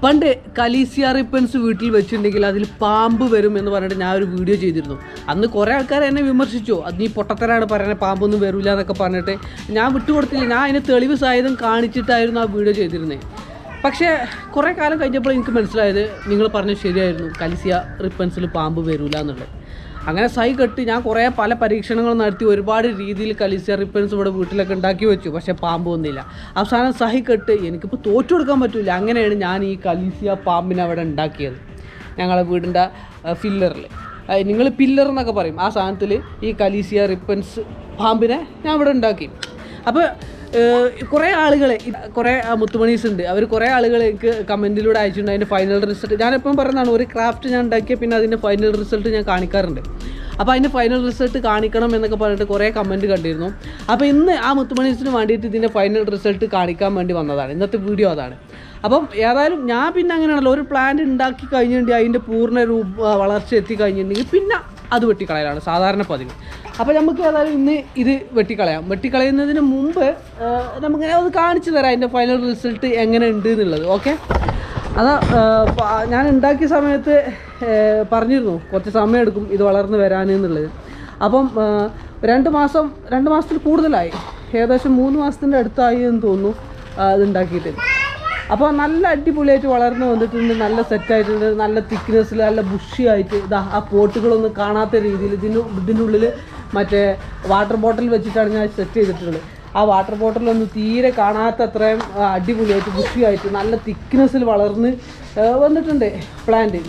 പണ്ട് കലീസിയ റിപ്പൻസ് വീട്ടിൽ വെച്ചിട്ടുണ്ടെങ്കിൽ അതിൽ പാമ്പ് വരും എന്ന് പറഞ്ഞിട്ട് ഞാൻ ഒരു വീഡിയോ ചെയ്തിരുന്നു അന്ന് കുറേ ആൾക്കാർ എന്നെ വിമർശിച്ചു അത് നീ പൊട്ടത്തരാണ് പറയുന്നത് പാമ്പൊന്നും വരില്ല എന്നൊക്കെ പറഞ്ഞിട്ട് ഞാൻ വിട്ടുകൊടുത്തില്ല ഞാൻ അതിന് തെളിവ് സായുധം കാണിച്ചിട്ടായിരുന്നു ആ വീഡിയോ ചെയ്തിരുന്നത് പക്ഷേ കുറേ കാലം കഴിഞ്ഞപ്പോൾ എനിക്ക് മനസ്സിലായത് നിങ്ങൾ പറഞ്ഞത് ശരിയായിരുന്നു കലിസിയ റിപ്പൻസിൽ പാമ്പ് വരില്ല എന്നുള്ളത് അങ്ങനെ സൈ കെട്ടി ഞാൻ കുറേ പല പരീക്ഷണങ്ങൾ നടത്തി ഒരുപാട് രീതിയിൽ കലിസിയ റിപ്പൻസ് ഇവിടെ വീട്ടിലൊക്കെ ഉണ്ടാക്കി വെച്ചു പക്ഷേ പാമ്പ് ഒന്നുമില്ല അവസാനം സഹി കെട്ട് എനിക്കിപ്പോൾ തോറ്റു കൊടുക്കാൻ പറ്റില്ല അങ്ങനെയാണ് ഞാൻ ഈ കലിസിയ പാമ്പിനെ അവിടെ ഉണ്ടാക്കിയത് ഞങ്ങളെ വീടിൻ്റെ ഫില്ലറിൽ നിങ്ങൾ പില്ലർ എന്നൊക്കെ പറയും ആ സാധനത്തിൽ ഈ കലീസിയ റിപ്പൻസ് പാമ്പിനെ ഞാൻ ഇവിടെ ഉണ്ടാക്കി അപ്പോൾ കുറേ ആളുകൾ കുറേ മുത്തുമണീസ് ഉണ്ട് അവർ കുറേ ആളുകൾ എനിക്ക് കമൻറ്റിലൂടെ അയച്ചിട്ടുണ്ട് അതിൻ്റെ ഫൈനൽ റിസൾട്ട് ഞാനെപ്പോഴും പറയുന്നതാണ് ഒരു ക്രാഫ്റ്റ് ഞാൻ ഉണ്ടാക്കിയ പിന്നെ അതിൻ്റെ ഫൈനൽ റിസൾട്ട് ഞാൻ കാണിക്കാറുണ്ട് അപ്പോൾ അതിൻ്റെ ഫൈനൽ റിസൾട്ട് കാണിക്കണം എന്നൊക്കെ പറഞ്ഞിട്ട് കുറേ കമൻറ്റ് കണ്ടിരുന്നു അപ്പോൾ ഇന്ന് ആ മുത്തുമണീസിന് വേണ്ടിയിട്ട് ഇതിൻ്റെ ഫൈനൽ റിസൾട്ട് കാണിക്കാൻ വേണ്ടി വന്നതാണ് ഇന്നത്തെ വീഡിയോ അതാണ് അപ്പം ഏതായാലും ഞാൻ പിന്നെ അങ്ങനെയാണല്ലോ ഒരു പ്ലാന്റ് ഉണ്ടാക്കി കഴിഞ്ഞിട്ടുണ്ടെങ്കിൽ അതിൻ്റെ പൂർണ്ണ രൂപ വളർച്ച എത്തി കഴിഞ്ഞിട്ടുണ്ടെങ്കിൽ പിന്നെ അത് വെട്ടിക്കളയലാണ് സാധാരണ പതിവ് അപ്പോൾ നമുക്ക് ഏതായാലും ഇന്ന് ഇത് വെട്ടിക്കളയാം വെട്ടിക്കളയുന്നതിന് മുമ്പ് ആ, നമുക്കിങ്ങനെ ഒന്ന് കാണിച്ചു തരാം അതിൻ്റെ ഫൈനൽ റിസൾട്ട് എങ്ങനെ ഉണ്ട് എന്നുള്ളത് ഓക്കെ അതാ ആ, പ- ഞാൻ ഉണ്ടാക്കിയ സമയത്ത് ഏ, പറഞ്ഞിരുന്നു കുറച്ച് സമയം എടുക്കും ഇത് വളർന്ന് വരാൻ എന്നുള്ളത് അപ്പം ആ, രണ്ട് മാസം രണ്ട് മാസത്തിൽ കൂടുതലായി ഏകദേശം മൂന്ന് മാസത്തിൻ്റെ അടുത്തായി എന്ന് തോന്നുന്നു ആ, ഇത് ഉണ്ടാക്കിയിട്ട് അപ്പോൾ നല്ല അടിപൊളിയായിട്ട് വളർന്നു വന്നിട്ടുണ്ട് നല്ല സെറ്റായിട്ടുണ്ട് നല്ല തിക്നെസ്സിൽ നല്ല ബുഷി ആയിട്ട് ഇതാ ആ പോട്ടുകളൊന്നും കാണാത്ത രീതിയിൽ ഇതിന് ഇതിൻ്റെ ഉള്ളിൽ മറ്റേ വാട്ടർ ബോട്ടിൽ വെച്ചിട്ടാണ് ഞാൻ സെറ്റ് ചെയ്തിട്ടുള്ളത് ആ വാട്ടർ ബോട്ടിലൊന്നും തീരെ കാണാത്ത അത്രയും ആ, അടിപൊളിയായിട്ട് ബുഷി ആയിട്ട് നല്ല തിക്നെസ്സിൽ വളർന്ന് ആ, വന്നിട്ടുണ്ട് പ്ലാന്റ്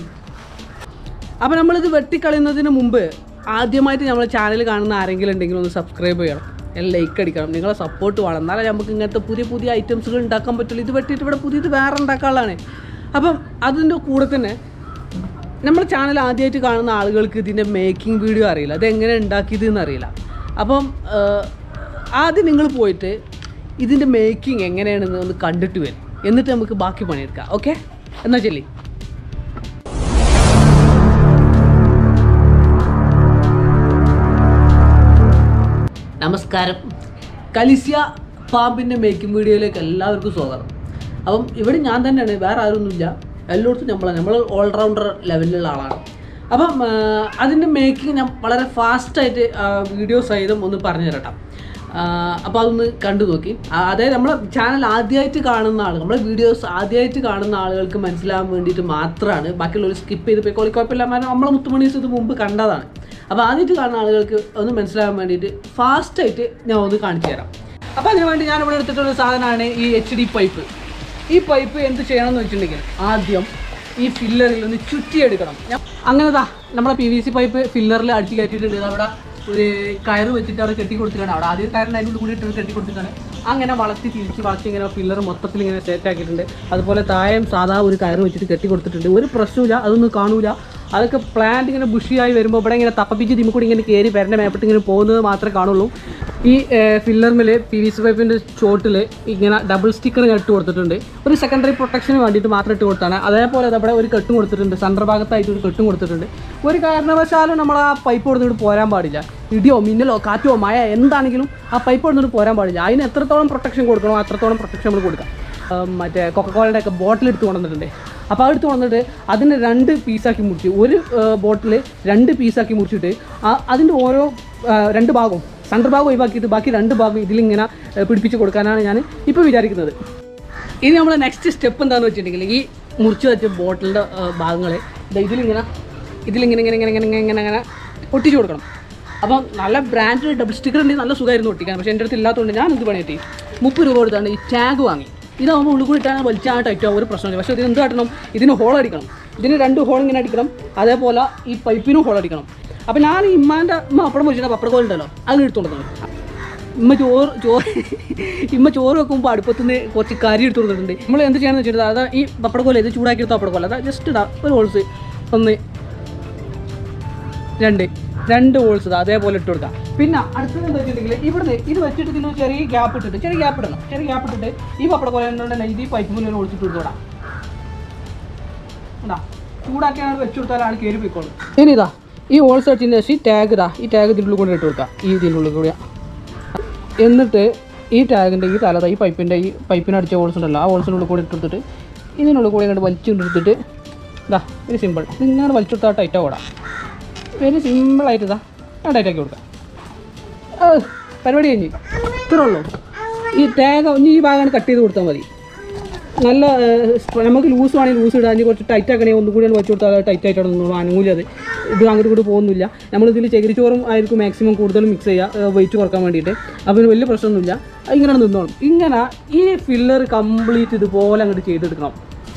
അപ്പോൾ നമ്മളിത് വെട്ടിക്കളയുന്നതിന് മുമ്പ് ആദ്യമായിട്ട് നമ്മളെ ചാനൽ കാണുന്ന ആരെങ്കിലും ഉണ്ടെങ്കിൽ ഒന്ന് സബ്സ്ക്രൈബ് ചെയ്യണം ലൈക്ക് അടിക്കണം നിങ്ങളെ സപ്പോർട്ട് വേണം എന്നാലേ നമുക്ക് ഇങ്ങനത്തെ പുതിയ പുതിയ ഐറ്റംസുകൾ ഉണ്ടാക്കാൻ പറ്റുള്ളൂ ഇത് വെട്ടിയിട്ട് ഇവിടെ പുതിയത് വേറെ ഉണ്ടാക്കാനുള്ളതാണ് അപ്പം അതിൻ്റെ കൂടെ തന്നെ നമ്മുടെ ചാനൽ ആദ്യമായിട്ട് കാണുന്ന ആളുകൾക്ക് ഇതിൻ്റെ മേക്കിംഗ് വീഡിയോ അറിയില്ല അത് എങ്ങനെ ഉണ്ടാക്കിയതെന്ന് അറിയില്ല അപ്പം ആ, ആദ്യം നിങ്ങൾ പോയിട്ട് ഇതിൻ്റെ മേക്കിംഗ് എങ്ങനെയാണെന്ന് ഒന്ന് കണ്ടിട്ട് വരും എന്നിട്ട് നമുക്ക് ബാക്കി പണിയെടുക്കാം ഓക്കെ എന്നാൽ ചെല്ലി നമസ്കാരം കലിസ്യ പാമ്പിൻ്റെ മേക്കിംഗ് വീഡിയോയിലേക്ക് എല്ലാവർക്കും സ്വാഗതം അപ്പം ഇവിടെ ഞാൻ തന്നെയാണ് വേറെ ആരൊന്നുമില്ല എല്ലായിടത്തും നമ്മളാണ് നമ്മൾ ഓൾറൗണ്ടർ ലെവലിലുള്ള ആളാണ് അപ്പം ആ, അതിൻ്റെ മേക്കിംഗ് ഞാൻ വളരെ ഫാസ്റ്റായിട്ട് വീഡിയോ സഹിതം ഒന്ന് പറഞ്ഞു തരട്ടാം അപ്പോൾ അതൊന്ന് കണ്ടു നോക്കി ആ, അതായത് നമ്മളെ ചാനൽ ആദ്യമായിട്ട് കാണുന്ന ആൾ നമ്മളെ വീഡിയോസ് ആദ്യമായിട്ട് കാണുന്ന ആളുകൾക്ക് മനസ്സിലാവാൻ വേണ്ടിയിട്ട് മാത്രമാണ് ബാക്കിയുള്ളവർ സ്കിപ്പ് ചെയ്ത് പോയി കുഴപ്പമില്ല കാരണം നമ്മളെ മുത്തുമണീസ് ഇത് മുമ്പ് കണ്ടതാണ് അപ്പോൾ ആദ്യമായിട്ട് കാണുന്ന ആളുകൾക്ക് ഒന്ന് മനസ്സിലാകാൻ വേണ്ടിയിട്ട് ഫാസ്റ്റായിട്ട് ഞാൻ ഒന്ന് കാണിച്ചു തരാം അപ്പോൾ അതിന് വേണ്ടി ഞാൻ ഇവിടെ എടുത്തിട്ടുള്ള സാധനമാണ് ഈ എച്ച് ഡി പൈപ്പ് ഈ പൈപ്പ് എന്ത് ചെയ്യണമെന്ന് വെച്ചിട്ടുണ്ടെങ്കിൽ ആദ്യം ഈ ഫില്ലറിൽ ഒന്ന് ചുറ്റിയെടുക്കണം ഞാൻ അങ്ങനെതാ നമ്മുടെ പി വി സി പൈപ്പ് ഫില്ലറിൽ അടിച്ച് കയറ്റിയിട്ടുണ്ട് ഇത് അവിടെ ഒരു കയറ് വെച്ചിട്ട് അവിടെ കെട്ടി കൊടുത്തിട്ടാണ് അവിടെ ആദ്യം കയറിന് അതിൻ്റെ കൂടി ഇട്ട് കെട്ടി കൊടുത്തിട്ടാണ് അങ്ങനെ വളർത്തി തിരിച്ച് വളർത്തി ഇങ്ങനെ ഫില്ലർ മൊത്തത്തിൽ ഇങ്ങനെ സെറ്റ് ആക്കിയിട്ടുണ്ട് അതുപോലെ തായം സാധാ ഒരു കയറ് വെച്ചിട്ട് കെട്ടി കൊടുത്തിട്ടുണ്ട് ഒരു പ്രശ്നമില്ല അതൊന്നും കാണൂല അതൊക്കെ പ്ലാന്റ് ഇങ്ങനെ ബുഷിയായി വരുമ്പോൾ ഇവിടെ ഇങ്ങനെ തപ്പപ്പിച്ച് തിമ്മ കൂടി ഇങ്ങനെ കയറി വരേണ്ട മേപ്പിട്ട് ഇങ്ങനെ പോകുന്നത് മാത്രമേ കാണുള്ളൂ ഈ ഫില്ലർമിൽ പി വി സി പൈപ്പിൻ്റെ ചോട്ടിൽ ഇങ്ങനെ ഡബിൾ സ്റ്റിക്കർ ഞാൻ ഇട്ട് കൊടുത്തിട്ടുണ്ട് ഒരു സെക്കൻഡറി പ്രൊട്ടക്ഷന് വേണ്ടിയിട്ട് മാത്രം ഇട്ട് കൊടുത്താണ് അതേപോലെ അവിടെ ഒരു കെട്ടും കൊടുത്തിട്ടുണ്ട് സെൻറ്റർ ഭാഗത്തായിട്ട് ഒരു കെട്ടും കൊടുത്തിട്ടുണ്ട് ഒരു കാരണവശാലും നമ്മൾ ആ പൈപ്പ് കൊടുത്തിട്ട് പോരാൻ പാടില്ല ഇടിയോ മിന്നലോ കാറ്റോ മഴ എന്താണെങ്കിലും ആ പൈപ്പ് കൊടുത്തിട്ട് പോരാൻ പാടില്ല അതിന് എത്രത്തോളം പ്രൊട്ടക്ഷൻ കൊടുക്കണോ അത്രത്തോളം പ്രൊട്ടക്ഷൻ നമ്മൾ കൊടുക്കാം ആ, മറ്റേ കൊക്കക്കോളയുടെ ഒക്കെ ബോട്ടിൽ എടുത്ത് കൊണ്ടുവന്നിട്ടുണ്ട് അപ്പോൾ അതെടുത്ത് വന്നിട്ട് അതിനെ രണ്ട് പീസാക്കി മുറിച്ച് ഒരു ബോട്ടിൽ രണ്ട് പീസാക്കി മുറിച്ചിട്ട് ആ അതിൻ്റെ ഓരോ ആ, രണ്ട് ഭാഗവും സെൻറ്റർ ഭാഗം ഒഴിവാക്കിയിട്ട് ബാക്കി രണ്ട് ഭാഗം ഇതിലിങ്ങനെ ആ, പിടിപ്പിച്ച് കൊടുക്കാനാണ് ഞാൻ ഇപ്പോൾ വിചാരിക്കുന്നത് ഇനി നമ്മൾ നെക്സ്റ്റ് സ്റ്റെപ്പ് എന്താണെന്ന് വെച്ചിട്ടുണ്ടെങ്കിൽ ഈ മുറിച്ച് വെച്ച ബോട്ടിലിൻ്റെ ഭാഗങ്ങളെ ദാ ഇതിലിങ്ങനെ ഇതിലിങ്ങനെ ഇങ്ങനെ ഇങ്ങനെ ഇങ്ങനെ ഇങ്ങനെ ഇങ്ങനെ ഒട്ടിച്ച് കൊടുക്കണം അപ്പം നല്ല ബ്രാൻഡ് ഡബിൾ സ്റ്റിക്കർ ഉണ്ടെങ്കിൽ നല്ല സുഖമായിരുന്നു ഒട്ടിക്കാൻ പക്ഷേ എൻ്റെ അടുത്ത് ഇല്ലാത്തതുകൊണ്ട് ഞാൻ എന്ത് പണിയെത്തി മുപ്പത് രൂപ കൊടുത്താണ് ഈ ടാഗ് വാങ്ങി ഇതാകുമ്പോൾ ഉള്ളിൽ കൂടി ഇട്ടാൽ വലിച്ചാൽ ടൈറ്റ് ആവും ഒരു പ്രശ്നമില്ല പക്ഷേ ഇതിന് എന്ത് കാട്ടണം ഇതിന് ഹോൾ അടിക്കണം ഇതിന് രണ്ട് ഹോൾ ഇങ്ങനെ അടിക്കണം അതേപോലെ ഈ പൈപ്പിനും ഹോൾ അടിക്കണം അപ്പോൾ ഞാൻ ഈ ഇമ്മാൻ്റെ ഇമ്മ പപ്പടം പൊരിച്ചിട്ട് പപ്പടക്കോൽ ഉണ്ടല്ലോ അത് എടുത്തുകൊണ്ടു ഇമ്മ ചോറ് ചോറ് ഇമ്മ ചോറ് വെക്കുമ്പോൾ അടുപ്പത്തുനിന്ന് കുറച്ച് കരി എടുത്ത് കൊടുത്തിട്ടുണ്ട് നമ്മൾ എന്ത് ചെയ്യണമെന്ന് വെച്ചിട്ട് അതാ ഈ പപ്പടക്കോല ഇത് ചൂടാക്കി എടുത്ത പപ്പടക്കോല അതാ ജസ്റ്റ് ഇതാ ഒരു ഹോൾസ് ഒന്ന് രണ്ട് രണ്ട് ഹോൾസ് ഇതാ അതേപോലെ ഇട്ട് കൊടുക്കാം പിന്നെ അടുത്തത് എന്താ വെച്ചിട്ടുണ്ടെങ്കിൽ ഇവിടുന്ന് ഇത് വെച്ചിട്ട് ഇതിന് ചെറിയ ഗ്യാപ്പ് ഇട്ടിട്ട് ചെറിയ ഗ്യാപ്പ് ഇടണം ചെറിയ ഗ്യാപ്പ് ഇട്ടിട്ട് ഈ പപ്പടക്കോല എന്തുകൊണ്ടല്ലേ ഇത് ഈ പൈപ്പ് മുന്നിൽ ഒളിച്ചിട്ട് കൊടുത്തോടാം ഉണ്ടാ ചൂടാക്കിയാണ് വെച്ച് കൊടുത്താലാണ് കയറി പോയിക്കോളും ഇനി ഇതാ ഈ ഹോൾസ് അടിച്ചതിന് ശേഷം ഈ ടാഗ് ഇതാ ഈ ടാഗ് ഇതിൻ്റെ ഉള്ളിൽ കൊണ്ട് ഇട്ട് കൊടുക്കാം ഈ ഇതിൻ്റെ ഉള്ളിൽ കൂടിയാ എന്നിട്ട് ഈ ടാഗിൻ്റെ ഈ തലത ഈ പൈപ്പിൻ്റെ ഈ പൈപ്പിന് അടിച്ച ഹോൾസ് ഉണ്ടല്ലോ ആ ഹോൾസിൻ്റെ ഉള്ളിൽ കൂടി ഇട്ട് കൊടുത്തിട്ട് ഇതിനുള്ളിൽ കൂടി ഇങ്ങോട്ട് വലിച്ചുകൊണ്ടെടുത്തിട്ട് ഇതാ വെരി സിമ്പിൾ ഇങ്ങനെ വലിച്ചെടുത്താൽ ടൈറ്റാ ഓടാം വെരി സിമ്പിളായിട്ട് ഇതാ ആ ടൈറ്റാക്കി കൊടുക്കാം ആ, പരിപാടി കഴിഞ്ഞ് ഇത്രേ ഉള്ളൂ ഈ തേങ്ങ ഇനി ഈ ഭാഗമാണ് കട്ട് ചെയ്ത് കൊടുത്താൽ മതി നല്ല ഏഹ്, സ്പ- നമുക്ക് ലൂസ് വേണമെങ്കിൽ ലൂസ് ഇടാൻ ഇനി കുറച്ച് ടൈറ്റ് ആക്കണേ ഒന്നും കൂടി വെച്ച് കൊടുത്താൽ ടൈറ്റ് ആയിട്ട് നിന്നോളൂ അനങ്ങൂല അത് ഇത് അങ്ങോട്ട് കൂടി പോകുന്നില്ല നമ്മളിതിൽ ചകിരിച്ചോറും ആയിരിക്കും മാക്സിമം കൂടുതൽ മിക്സ് ചെയ്യുക വെയിറ്റ് കുറക്കാൻ വേണ്ടിയിട്ട് അപ്പോൾ ഇതിന് വലിയ പ്രശ്നമൊന്നുമില്ല അത് ഇങ്ങനെ നിന്നോളും ഇങ്ങനെ ഈ ഫില്ലർ കംപ്ലീറ്റ് ഇതുപോലെ അങ്ങോട്ട് ചെയ്തെടുക്കണം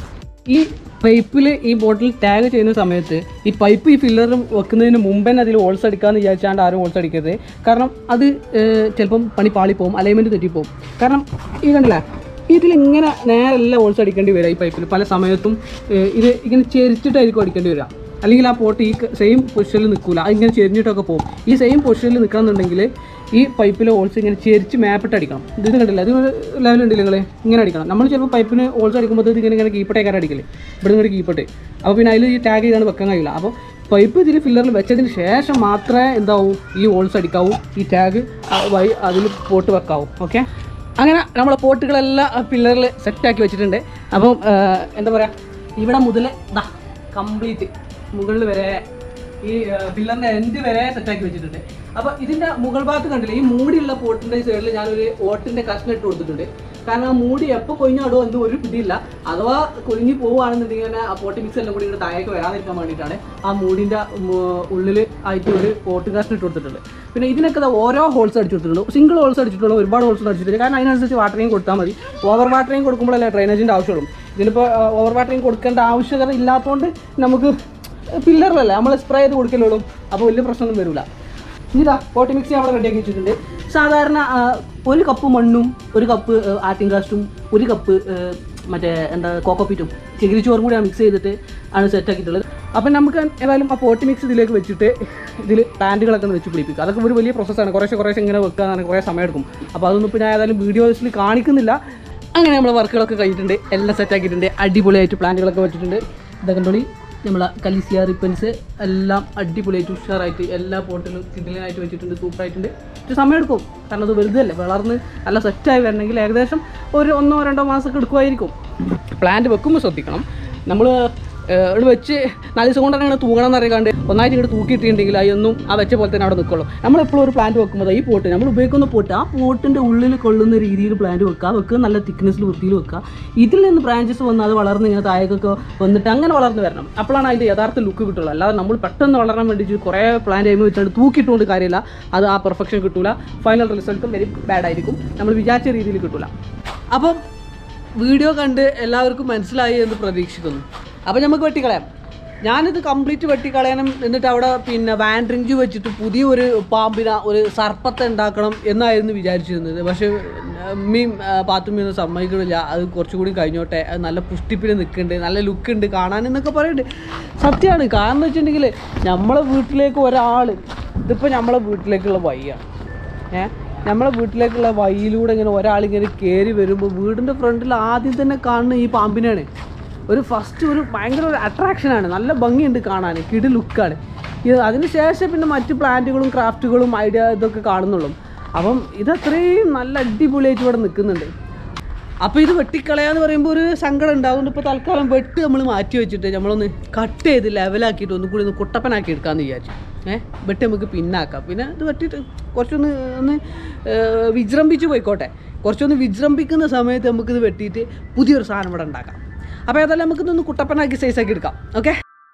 ഈ പൈപ്പിൽ ഈ ബോട്ടിൽ ടാഗ് ചെയ്യുന്ന സമയത്ത് ഈ പൈപ്പ് ഈ ഫില്ലർ വെക്കുന്നതിന് മുമ്പ് തന്നെ അതിൽ ഹോൾസ് അടിക്കാമെന്ന് വിചാരിച്ചാണ്ട് ആരും ഹോൾസ് അടിക്കരുത് കാരണം അത് ഏഹ്, ചിലപ്പം പണി പാളിപ്പോവും അലൈൻമെൻറ്റ് തെറ്റിപ്പോവും കാരണം ഈ കണ്ടില്ലേ ഇതിൽ ഇങ്ങനെ നേരെല്ലാം ഹോൾസ് അടിക്കേണ്ടി വരിക ഈ പൈപ്പിൽ പല സമയത്തും ഏഹ്, ഇത് ഇങ്ങനെ ചെരിച്ചിട്ടായിരിക്കും അടിക്കേണ്ടി വരിക അല്ലെങ്കിൽ ആ പോട്ട് ഈ സെയിം പൊസിഷനിൽ നിൽക്കില്ല അതിങ്ങനെ ചെരിഞ്ഞിട്ടൊക്കെ പോകും ഈ സെയിം പൊസിഷനിൽ നിൽക്കണമെന്നുണ്ടെങ്കിൽ ഈ പൈപ്പിൽ ഹോൾസ് ഇങ്ങനെ ചെരിച്ച് മാപ്പിട്ട് അടിക്കണം ഇത് കണ്ടില്ല അത് ലെവൽ ഉണ്ടല്ലോ നിങ്ങൾ ഇങ്ങനെ അടിക്കണം നമ്മൾ ചിലപ്പോൾ പൈപ്പിന് ഹോൾസ് അടിക്കുമ്പോൾ ഇത് ഇങ്ങനെ ഇങ്ങനെ കീപ്പട്ടേക്കാരം അടിക്കല് ഇവിടെ നിന്ന് കീപ്പട്ട് അപ്പോൾ പിന്നെ അതിൽ ഈ ടാഗ് ചെയ്താണ് വെക്കാൻ കഴിയില്ല അപ്പോൾ പൈപ്പ് ഇതിൽ ഫില്ലറിൽ വെച്ചതിന് ശേഷം മാത്രമേ എന്താവും ഈ ഹോൾസ് അടിക്കാവൂ ഈ ടാഗ് വഴി അതിൽ പോട്ട് വെക്കാവൂ ഓക്കെ അങ്ങനെ നമ്മളെ പോട്ടുകളെല്ലാം പില്ലറിൽ സെറ്റാക്കി വെച്ചിട്ടുണ്ട് അപ്പം ആ, എന്താ പറയുക ഇവിടെ മുതൽ ദാ കംപ്ലീറ്റ് മുകളിൽ വരെ ഈ പില്ലറിൻ്റെ എൻഡ് വരെ സെറ്റാക്കി വെച്ചിട്ടുണ്ട് അപ്പോൾ ഇതിൻ്റെ മുകൾ ഭാഗത്ത് കണ്ടില്ല ഈ മൂടിയുള്ള പോട്ടിൻ്റെ സൈഡിൽ ഞാനൊരു ഓട്ടിൻ്റെ കഷ്ണം ഇട്ട് കൊടുത്തിട്ടുണ്ട് കാരണം ആ മൂടി എപ്പോൾ കൊഴിഞ്ഞാടോ എന്തോ ഒരു പിടിയില്ല അഥവാ കൊഴിഞ്ഞ് പോവുകയാണെന്നുണ്ടെങ്കിൽ തന്നെ ആ പോട്ടി മിക്സ് എല്ലാം കൂടി ഇങ്ങനെ താഴേക്ക് വരാതിരിക്കാൻ വേണ്ടിയിട്ടാണ് ആ മൂടിൻ്റെ ഉള്ളിൽ ആയിട്ട് ഒരു പോട്ട് കഷ്ണം ഇട്ട് കൊടുത്തിട്ടുണ്ട് പിന്നെ ഇതിനൊക്കെ ദാ ഓരോ ഹോൾസ് അടിച്ചു കൊടുത്തിട്ടുണ്ട് സിംഗിൾ ഹോൾസ് അടിച്ചിട്ടുള്ള ഒരുപാട് ഹോൾസ് അടിച്ചിട്ടുണ്ട് കാരണം അതിനനുസരിച്ച് വാട്ടറിങ് കൊടുത്താൽ മതി ഓവർ വാട്ടറിങ് കൊടുക്കുമ്പോഴല്ലേ ഡ്രൈനേജിൻ്റെ ആവശ്യമുള്ളൂ ഇതിനിപ്പോൾ ഓവർ വാട്ടറിങ് കൊടുക്കേണ്ട ആവശ്യകത ഇല്ലാത്തതുകൊണ്ട് നമുക്ക് പില്ലറിലല്ലേ നമ്മൾ സ്പ്രേ ചെയ്ത് കൊടുക്കലുള്ളൂ അപ്പോൾ വലിയ പ്രശ്നമൊന്നും വരില്ല ഇതാ പോട്ടി മിക്സി അവിടെ റെഡിയാക്കി വെച്ചിട്ടുണ്ട് സാധാരണ ആ, ഒരു കപ്പ് മണ്ണും ഒരു കപ്പ് ആട്ടിൻ കാസ്റ്റും ഒരു കപ്പ് ആ, മറ്റേ എന്താ കോക്കോപ്പീറ്റും ചകിരി ചോറും കൂടി മിക്സ് ചെയ്തിട്ട് ആണ് സെറ്റ് ആക്കിയിട്ടുള്ളത് അപ്പം നമുക്ക് ഏതായാലും ആ പോട്ടി മിക്സ് ഇതിലേക്ക് വെച്ചിട്ട് ഇതിൽ പ്ലാന്റുകളൊക്കെ ഒന്ന് വെച്ച് പിടിപ്പിക്കുക അതൊക്കെ ഒരു വലിയ പ്രോസസ്സാണ് കുറേശ്ശെ കുറേശ്ശെ ഇങ്ങനെ വെക്കാന്നാണ് കുറേ സമയം എടുക്കും അപ്പോൾ അതൊന്നും ഇപ്പോൾ ഞാൻ ഏതായാലും വീഡിയോസിൽ കാണിക്കുന്നില്ല അങ്ങനെ നമ്മൾ വർക്കുകളൊക്കെ കഴിഞ്ഞിട്ടുണ്ട് എല്ലാം സെറ്റ് ആക്കിയിട്ടുണ്ട് അടിപൊളിയായിട്ട് പ്ലാന്റുകളൊക്കെ വെച്ചിട്ടുണ്ട് ഇതൊക്കെ കണ്ടോളി നമ്മളെ കലിസിയ റിപ്പൻസ് എല്ലാം അടിപൊളിയായിട്ട് ഉഷാറായിട്ട് എല്ലാ പോട്ടിലും കിഡിലായിട്ട് വെച്ചിട്ടുണ്ട് സൂപ്പറായിട്ടുണ്ട് ഇച്ചിരി സമയം എടുക്കും കാരണം അത് വെറുതെയല്ലേ വളർന്ന് നല്ല സെറ്റായി വരണമെങ്കിൽ ഏകദേശം ഒരു ഒന്നോ രണ്ടോ മാസമൊക്കെ എടുക്കുമായിരിക്കും പ്ലാന്റ് വെക്കുമ്പോൾ ശ്രദ്ധിക്കണം നമ്മൾ ഇവിടെ വെച്ച് നാല് ദിവസം കൊണ്ട് തന്നെ ഇങ്ങനെ തൂങ്ങണം എന്നറിയാണ്ട് ഒന്നായിട്ട് ഇങ്ങോട്ട് തൂക്കിയിട്ടുണ്ടെങ്കിൽ അതൊന്നും ആ വെച്ച പോലെ തന്നെ അവിടെ നിൽക്കുള്ളൂ നമ്മളെപ്പോഴും ഒരു പ്ലാന്റ് വെക്കുമ്പോൾ ഈ പോട്ട് നമ്മൾ ഉപയോഗിക്കുന്ന പോട്ട് ആ പോട്ടിൻ്റെ ഉള്ളിൽ കൊള്ളുന്ന രീതിയിൽ പ്ലാന്റ് വെക്കുക വെക്കുക നല്ല തിക്നെസ്സിൽ വൃത്തിയിൽ വെക്കുക ഇതിൽ നിന്ന് ബ്രാഞ്ചസ് വന്ന് അത് വളർന്ന് ഇങ്ങനെ താഴേക്കൊക്കെ വന്നിട്ട് അങ്ങനെ വളർന്ന് വരണം അപ്പോഴാണ് അതിൻ്റെ യഥാർത്ഥ ലുക്ക് കിട്ടുള്ളൂ അല്ലാതെ നമ്മൾ പെട്ടെന്ന് വളരാൻ വേണ്ടിയിട്ട് കുറേ പ്ലാന്റ് ചെയ്യുമ്പോൾ വെച്ചിട്ട് തൂക്കിയിട്ടുകൊണ്ട് കാര്യമില്ല അത് ആ പെർഫെക്ഷൻ കിട്ടൂല ഫൈനൽ റിസൾട്ടും വെരി ബാഡ് ആയിരിക്കും നമ്മൾ വിചാരിച്ച രീതിയിൽ കിട്ടൂല അപ്പം വീഡിയോ കണ്ട് എല്ലാവർക്കും മനസ്സിലായി എന്ന് പ്രതീക്ഷിക്കുന്നു അപ്പോൾ നമുക്ക് വെട്ടിക്കളയാം ഞാനിത് കംപ്ലീറ്റ് വെട്ടിക്കളയണം എന്നിട്ട് അവിടെ പിന്നെ വാൻഡ്രിഞ്ച് വെച്ചിട്ട് പുതിയൊരു പാമ്പിന ഒരു സർപ്പത്തെ ഉണ്ടാക്കണം എന്നായിരുന്നു വിചാരിച്ചിരുന്നത് പക്ഷേ അമ്മയും ആ, പാത്തുമ്മയൊന്നും സമ്മതിക്കണില്ല അത് കുറച്ചുകൂടി കഴിഞ്ഞോട്ടെ അത് നല്ല പുഷ്ടിപ്പിൽ നിൽക്കുന്നുണ്ട് നല്ല ലുക്ക് ഉണ്ട് കാണാൻ എന്നൊക്കെ പറയുന്നുണ്ട് സത്യമാണ് കാരണം എന്ന് വെച്ചിട്ടുണ്ടെങ്കിൽ നമ്മളെ വീട്ടിലേക്ക് ഒരാൾ ഇതിപ്പോൾ നമ്മളെ വീട്ടിലേക്കുള്ള വഴിയാണ് ഏഹ് നമ്മളെ വീട്ടിലേക്കുള്ള വഴിയിലൂടെ ഇങ്ങനെ ഒരാളിങ്ങനെ കയറി വരുമ്പോൾ വീടിൻ്റെ ഫ്രണ്ടിൽ ആദ്യം തന്നെ കാണുന്ന ഈ പാമ്പിനാണ് ഒരു ഫസ്റ്റ് ഒരു ഭയങ്കര ഒരു അട്രാക്ഷനാണ് നല്ല ഭംഗിയുണ്ട് കാണാൻ കിടി ലുക്കാണ് ഇത് അതിന് ശേഷം പിന്നെ മറ്റ് പ്ലാന്റുകളും ക്രാഫ്റ്റുകളും ഐഡിയ ഇതൊക്കെ കാണുന്നുള്ളൂ അപ്പം ഇത് അത്രയും നല്ല അടിപൊളിയായിട്ട് ഇവിടെ നിൽക്കുന്നുണ്ട് അപ്പോൾ ഇത് വെട്ടിക്കളയാന്ന് പറയുമ്പോൾ ഒരു സങ്കടം ഉണ്ടാവും ഇപ്പോൾ തൽക്കാലം വെട്ട് നമ്മൾ മാറ്റി വെച്ചിട്ട് നമ്മളൊന്ന് കട്ട് ചെയ്ത് ലെവലാക്കിയിട്ട് ഒന്നും കൂടി ഒന്ന് കുട്ടപ്പനാക്കി എടുക്കാമെന്ന് വിചാരിച്ചു ഏഹ് വെട്ട് നമുക്ക് പിന്നാക്കാം പിന്നെ ഇത് വെട്ടിയിട്ട് കുറച്ചൊന്ന് ഒന്ന് ഏഹ്, വിജൃംഭിച്ച് പോയിക്കോട്ടെ കുറച്ചൊന്ന് വിജൃംഭിക്കുന്ന സമയത്ത് നമുക്കിത് വെട്ടിയിട്ട് പുതിയൊരു സാധനം ഇവിടെ ഉണ്ടാക്കാം അപ്പോൾ ഏതായാലും നമുക്കിതൊന്ന് കുട്ടപ്പനാക്കി സൈസാക്കി എടുക്കാം ഓക്കെ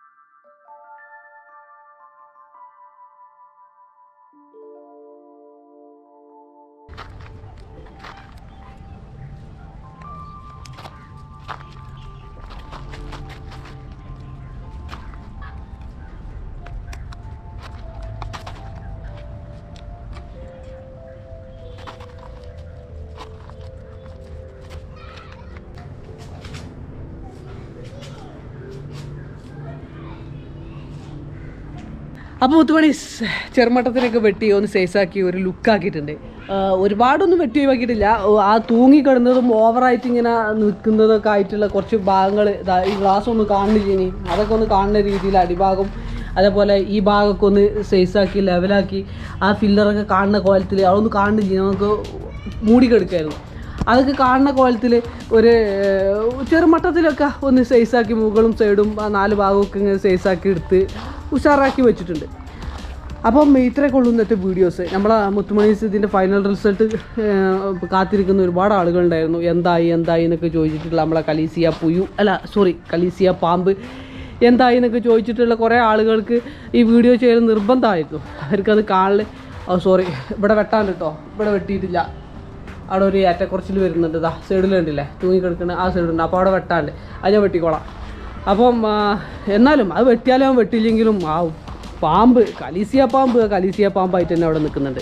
അപ്പോൾ മുത്തുമണി സ് ചെറുമട്ടത്തിനൊക്കെ വെട്ടി ഒന്ന് സൈസാക്കി ഒരു ലുക്കാക്കിയിട്ടുണ്ട് ഒരുപാടൊന്നും വെട്ടി ഒഴിവാക്കിയിട്ടില്ല ഓ, ആ തൂങ്ങി കിടന്നതും ഓവറായിട്ട് ഇങ്ങനെ നിൽക്കുന്നതൊക്കെ ആയിട്ടുള്ള കുറച്ച് ഭാഗങ്ങൾ ഈ ഗ്ലാസ് ഒന്ന് കാണുന്നില്ല ഇനി അതൊക്കെ ഒന്ന് കാണുന്ന രീതിയിൽ അടിഭാഗം അതേപോലെ ഈ ഭാഗമൊക്കെ ഒന്ന് സൈസാക്കി ലെവലാക്കി ആ ഫില്ലറൊക്കെ കാണുന്ന കോലത്തിൽ അതൊന്ന് കാണുന്നില്ല നമുക്ക് മൂടി കിടക്കായിരുന്നു അതൊക്കെ കാണുന്ന കോലത്തിൽ ഒരു ഏഹ്, ചെറുമട്ടത്തിലൊക്കെ ഒന്ന് സൈസാക്കി മുകളും സൈഡും ആ നാല് ഭാഗമൊക്കെ ഇങ്ങനെ സൈസാക്കി എടുത്ത് ഉഷാറാക്കി വെച്ചിട്ടുണ്ട് അപ്പം ഇത്രയൊക്കെ ഉള്ളൂ ഇന്നത്തെ വീഡിയോസ് നമ്മളെ മുത്തുമണീസ് ഇതിൻ്റെ ഫൈനൽ റിസൾട്ട് കാത്തിരിക്കുന്ന ഒരുപാട് ആളുകളുണ്ടായിരുന്നു എന്തായി എന്തായി എന്നൊക്കെ ചോദിച്ചിട്ടുള്ള നമ്മളെ കലീസിയ പുയു അല്ല സോറി കലീസിയ പാമ്പ് എന്തായി എന്നൊക്കെ ചോദിച്ചിട്ടുള്ള കുറേ ആളുകൾക്ക് ഈ വീഡിയോ ചെയ്യൽ നിർബന്ധമായിരുന്നു അവർക്കത് കാണല് ഓ സോറി ഇവിടെ വെട്ടാണ്ട് കേട്ടോ ഇവിടെ വെട്ടിയിട്ടില്ല അവിടെ ഒരു ഏറ്റക്കുറച്ചിൽ വരുന്നുണ്ട് ഇതാ സൈഡിൽ കണ്ടില്ലേ തൂങ്ങിക്കിടക്കുന്ന ആ സൈഡുണ്ട് അപ്പോൾ അവിടെ വെട്ടാണ്ട് അത് ഞാൻ വെട്ടിക്കോളാം അപ്പം ആ, എന്നാലും അത് വെട്ടിയാലും അവൻ വെട്ടിയില്ലെങ്കിലും ആ പാമ്പ് കലീസിയ പാമ്പ് കലീസിയ പാമ്പായിട്ട് തന്നെ അവിടെ നിൽക്കുന്നുണ്ട്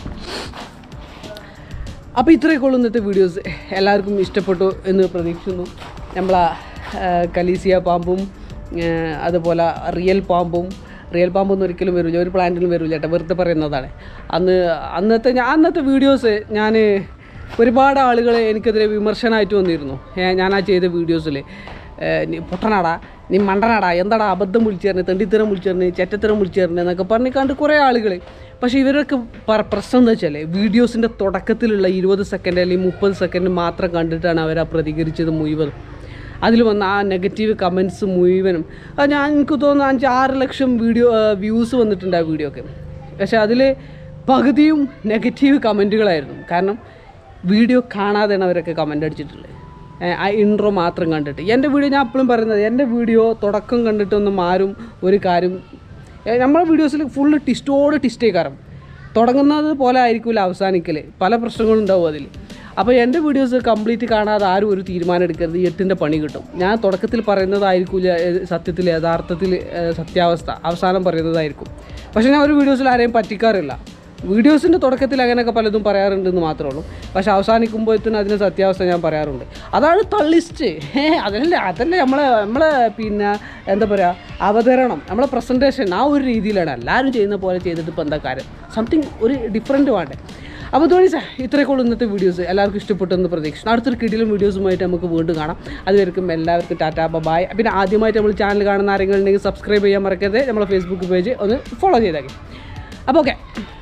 അപ്പോൾ ഇത്രയൊക്കെ ഉള്ളൂ ഇന്നത്തെ വീഡിയോസ് എല്ലാവർക്കും ഇഷ്ടപ്പെട്ടു എന്ന് പ്രതീക്ഷിക്കുന്നു നമ്മളെ ആ, കലീസിയ പാമ്പും ആ, അതുപോലെ റിയൽ പാമ്പും റിയൽ പാമ്പൊന്നും ഒരിക്കലും വരില്ല ഒരു പ്ലാന്റിലും വരില്ല കേട്ടോ വെറുതെ പറയുന്നതാണ് അന്ന് അന്നത്തെ ഞാൻ അന്നത്തെ വീഡിയോസ് ഞാൻ ഒരുപാട് ആളുകൾ എനിക്കെതിരെ വിമർശനമായിട്ട് വന്നിരുന്നു ഏ, ഞാൻ ആ ചെയ്ത വീഡിയോസിൽ നീ പൊട്ടനാടാ നീ മണ്ടനാടാ എന്താടാ അബദ്ധം വിളിച്ചു തരണേ തെണ്ടിത്തരം വിളിച്ചു തരണേ ചെറ്റത്തരം വിളിച്ചു തരണേ എന്നൊക്കെ പറഞ്ഞ് കണ്ട് കുറേ ആളുകൾ പക്ഷേ ഇവരൊക്കെ പറ പ്രശ്നം എന്താ വെച്ചാൽ വീഡിയോസിൻ്റെ തുടക്കത്തിലുള്ള ഇരുപത് സെക്കൻഡ് അല്ലെങ്കിൽ മുപ്പത് സെക്കൻഡ് മാത്രം കണ്ടിട്ടാണ് അവർ ആ പ്രതികരിച്ചത് മുഴുവനും അതിൽ വന്ന ആ നെഗറ്റീവ് കമൻസ് മുഴുവനും അത് ഞാൻ എനിക്ക് തോന്നുന്നു അഞ്ച് ആറ് ലക്ഷം വീഡിയോ വ്യൂസ് വന്നിട്ടുണ്ട് ആ വീഡിയോക്ക് പക്ഷേ അതിൽ പകുതിയും നെഗറ്റീവ് കമൻറ്റുകളായിരുന്നു കാരണം വീഡിയോ കാണാതെയാണ് അവരൊക്കെ കമൻ്റ് അടിച്ചിട്ടുള്ളത് ഏ, ആ ഇൻട്രോ മാത്രം കണ്ടിട്ട് എൻ്റെ വീഡിയോ ഞാൻ എപ്പോഴും പറയുന്നത് എൻ്റെ വീഡിയോ തുടക്കം കണ്ടിട്ടൊന്നും ആരും ഒരു കാര്യം ഏ, നമ്മളെ വീഡിയോസിൽ ഫുള്ള് ടിസ്റ്റോട് ടിസ്റ്റേ കാരണം തുടങ്ങുന്നത് പോലെ ആയിരിക്കില്ല അവസാനിക്കൽ പല പ്രശ്നങ്ങളും ഉണ്ടാവും അതിൽ അപ്പോൾ എൻ്റെ വീഡിയോസ് കംപ്ലീറ്റ് കാണാതെ ആരും ഒരു തീരുമാനം എടുക്കരുത് ഈ എട്ടിൻ്റെ പണി കിട്ടും ഞാൻ തുടക്കത്തിൽ പറയുന്നതായിരിക്കില്ല ഏ, സത്യത്തിൽ യഥാർത്ഥത്തിൽ ഏ, സത്യാവസ്ഥ അവസാനം പറയുന്നതായിരിക്കും പക്ഷേ ഞാൻ ഒരു വീഡിയോസിൽ ആരെയും പറ്റിക്കാറില്ല വീഡിയോസിൻ്റെ തുടക്കത്തിൽ അങ്ങനെയൊക്കെ പലതും പറയാറുണ്ടെന്ന് മാത്രമേ ഉള്ളൂ പക്ഷെ അവസാനിക്കുമ്പോഴത്തേനും അതിന് സത്യാവസ്ഥ ഞാൻ പറയാറുണ്ട് അതാണ് തള്ളിസ്റ്റ് ഏ അതല്ലേ അതല്ലേ നമ്മളെ നമ്മളെ പിന്നെ എന്താ പറയുക അവതരണം നമ്മളെ പ്രസൻറ്റേഷൻ ആ ഒരു രീതിയിലാണ് എല്ലാവരും ചെയ്യുന്ന പോലെ ചെയ്തിട്ട് ഇപ്പോൾ എന്താ കാര്യം സംതിങ് ഒരു ഡിഫറെൻറ്റ് വേണ്ടേ അപ്പോൾ ധോണി സാർ ഇത്രയൊക്കെ ഉള്ളൂ ഇന്നത്തെ വീഡിയോസ് എല്ലാവർക്കും ഇഷ്ടപ്പെട്ടെന്ന് പ്രതീക്ഷിക്കുന്നു അടുത്തൊരു കിടിലും വീഡിയോസുമായിട്ട് നമുക്ക് വീണ്ടും കാണാം അതുവരെക്കും എല്ലാവർക്കും ടാറ്റാ ബൈ പിന്നെ ആദ്യമായിട്ട് നമ്മൾ ചാനൽ കാണുന്ന ആരെങ്കിലും ഉണ്ടെങ്കിൽ സബ്സ്ക്രൈബ് ചെയ്യാൻ മറക്കരുത് നമ്മളെ ഫേസ്ബുക്ക് പേജ് ഒന്ന് ഫോളോ ചെയ്തേക്കും അപ്പോൾ ഓക്കെ